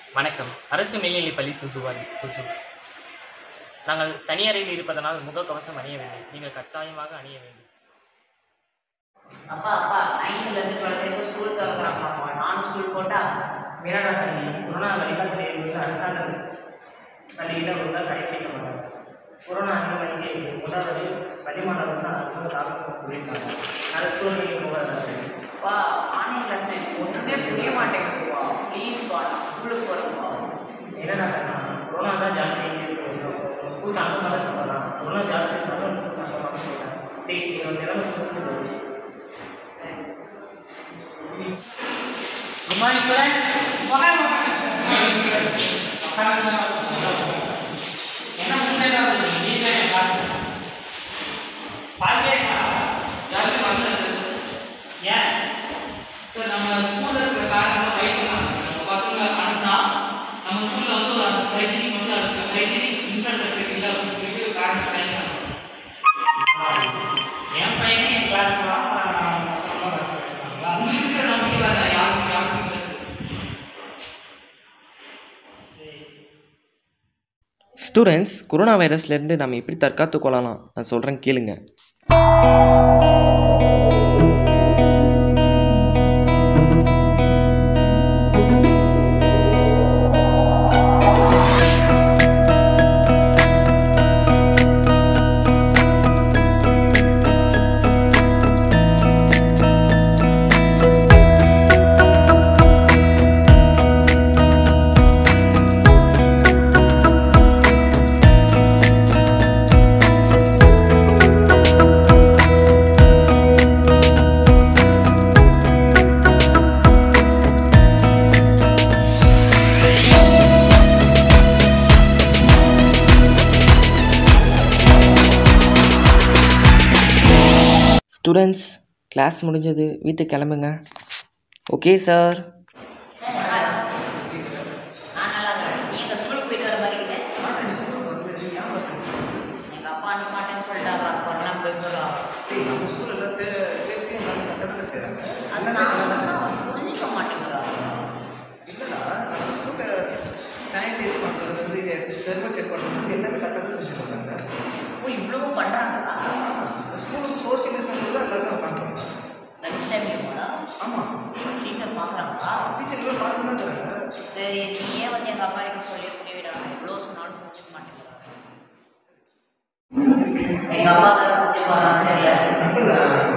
வணக்கம் அரசு மேல்நிலைப்பள்ளி சுசுவாரி குசு நாங்கள் தனியறையில் இருப்பதனால் முகக்கவசம் அணிய வேண்டும் நீங்கள் கட்டாயமாக அணிய வேண்டும் அப்பா அப்பா நைன்த்துலேருந்து டுவெல்த் வரைக்கும் ஸ்கூல் திறக்கிறாங்கப்பா நானும் ஸ்கூல் போட்டா மீனடா தண்ணி கொரோனா வழிகாட்டுதலில் உள்ள அரசாங்க பள்ளியில் உள்ள கடைபிடிக்க மாட்டாங்க கொரோனா அதிகமாக முதலாவது பள்ளிமாணவர்கள் அரசு தாக்கம் சொல்லியிருக்காங்க அரசு ஸ்கூல் போகிறாங்க அப்பா ஆன்லைன் கிளாஸ் ஒன்றுமே புரிய மாட்டேங்குதுப்பா ப்ளீஸ்ப்பா நான் ஸ்கூலுக்கு போகிறேன்ப்பா என்னடா கண்ணா, கொரோனா தான் ஜாஸ்தி ஸ்கூல் அங்கே மாதிரி சொல்லலாம் கொரோனா ஜாஸ்தி இருந்தாலும் ஸ்கூல் அங்கே மாதிரி சொல்லலாம் ப்ளீஸ் நீங்கள் ஒரு நிலைமை புரிஞ்சுக்கணும் சரி Good morning, students. என்ன முன்னேறாது நீங்களே பாருங்க பாருங்க யாருமே வரல ஏன் சார் நம்ம ஸ்கூல்ல இருக்கிற பேரண்ட் பயப்படலாம் நம்ம பசங்களை அனுப்புனா நம்ம ஸ்கூல்ல வந்து ஒரு ஹைஜீனிக் வந்து இருக்கு ஹைஜீனிக் இன்ஃப்ராஸ்ட்ரக்சர் இல்லை அப்படின்னு சொல்லிட்டு பேரண்ட்ஸ் பயப்படுறாங்க என் பையனே என் கிளாஸ் போகிறான் உங்களுக்கு இருக்கிற நம்பிக்கை வேற யாருக்கும் யாருக்கும் இல்லை ஸ்டூடெண்ட்ஸ் கொரோனா வைரஸ்லேருந்து நம்ம எப்படி தற்காத்து கொள்ளலாம் நான் சொல்கிறேன் கேளுங்க ஸ்டூடெண்ட்ஸ் கிளாஸ் முடிஞ்சது வீட்டுக்கு கிளம்புங்க ஓகே சார் நான் நல்லா இருக்கிறேன் நீ எங்கள் ஸ்கூலுக்கு போயிட்டு வர மாதிரி இல்லை எங்கள் அப்பா அனுப்ப மாட்டேன்னு சொல்லிட்டாங்க கொரோனா போய்க்கிறா நம்ம ஸ்கூல்ல சே சேஃப்டி எல்லாமே கட்டத்தில் செய்கிறாங்க அது நான் சொன்னால் புரிஞ்சிக்க மாட்டேங்கிறா இல்லைடா நம்ம ஸ்கூலில் சானிடைஸ் பண்ணுறதுலேருந்து தெர்மல் செக் பண்ணுறது எல்லாமே கட்டத்தில் செஞ்சுருக்காங்க ஓ இவ்வளவும் பண்ணுறாங்களா ஸ்கூலுக்கு சோஷியல் டிஸ்டன்ஸ் தான் எல்லாருக்கும் பண்ணுறாங்க லஞ்ச் டைம் இருக்கும்டா ஆமாம் டீச்சர் பார்க்குறாங்களா டீச்சர் பார்க்க தான் தராங்க சரி நீயே வந்து எங்கள் அப்பா கிட்ட சொல்லி புரிய விடாங்க எவ்வளோ சொன்னாலும் புரிஞ்சுக்க மாட்டேங்கிறாங்க எங்கள் அப்பா புரிஞ்சுப்பாங்க தெரியல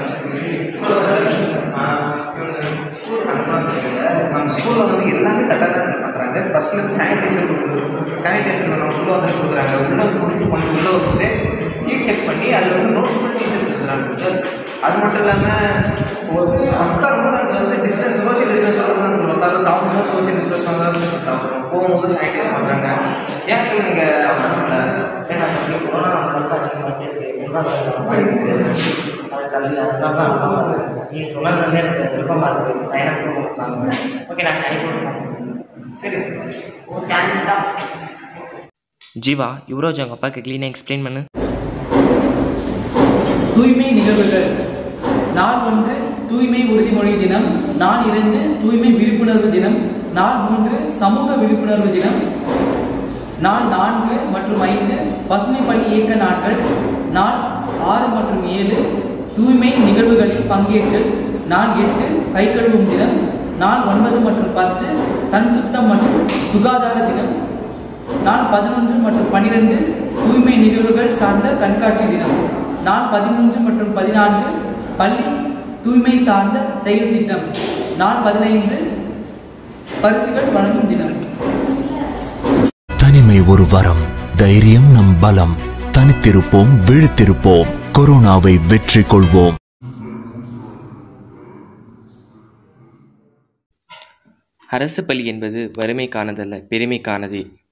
நம்ம ஸ்கூலில் வந்து எல்லாமே கரெக்டாக தான் பண்ணுறாங்க ஃபஸ்ட்டில் இருந்து சானிடைசர் சானிடைசர் நம்ம உள்ளே வந்து கொடுக்குறாங்க உள்ளே வந்து கொடுத்து பண்ணி உள்ளே வந்து ஹீட் செக் பண்ணி அதில் வந்து நோட்ஸ் பண்ணி டீச்சர்ஸ் எழுதுறாங்க அது மட்டும் இல்லாமல் உட்காரும்போது அங்கே வந்து டிஸ்டன்ஸ் சோஷியல் டிஸ்டன்ஸ் வந்து உட்கார சாப்பிடும்போது சோஷியல் டிஸ்டன்ஸ் வந்து சாப்பிடுறோம் போகும்போது சானிடைஸ் பண்ணுறாங்க ஏன் நீங்கள் பண்ணல ஏன்னா இந்த கொரோனா வந்து அதிகமாக இருக்கு அது கல்வி அதுதான் தான் நீ சொன்னது வந்து எனக்கு விருப்பமாக இருக்குது மைனஸ் கொடுப்பாங்க ஓகே நான் அனுப்பி விடுறேன் சரி ஓ தேங்க்ஸ்டா ஜீவா யுவராஜ் அவங்க அப்பாவுக்கு க்ளீனாக எக்ஸ்பிளைன் பண்ணு தூய்மை நிகழ்வுகள் நாள் ஒன்று தூய்மை உறுதிமொழி தினம் நாள் இரண்டு தூய்மை விழிப்புணர்வு தினம் நாள் மூன்று சமூக விழிப்புணர்வு தினம் நாள் நான்கு மற்றும் ஐந்து பசுமை பள்ளி இயக்க நாட்கள் நாள் ஆறு மற்றும் ஏழு தூய்மை நிகழ்வுகளில் பங்கேற்றல் நாள் எட்டு கை கழுவும் தினம் நாள் ஒன்பது மற்றும் பத்து தன் சுத்தம் மற்றும் சுகாதார தினம் நாள் பதினொன்று மற்றும் பனிரெண்டு தூய்மை நிகழ்வுகள் சார்ந்த கண்காட்சி தினம் நாள் பதிமூன்று மற்றும் பதினான்கு பள்ளி தூய்மை சார்ந்த செயல் திட்டம் நாள் பதினைந்து பரிசுகள் வழங்கும் தினம் தனிமை ஒரு வரம் தைரியம் நம் பலம் தனித்திருப்போம் விழித்திருப்போம் கொரோனாவை வெற்றி கொள்வோம் அரசு பள்ளி என்பது வறுமைக்கானதல்ல பெருமைக்கானதே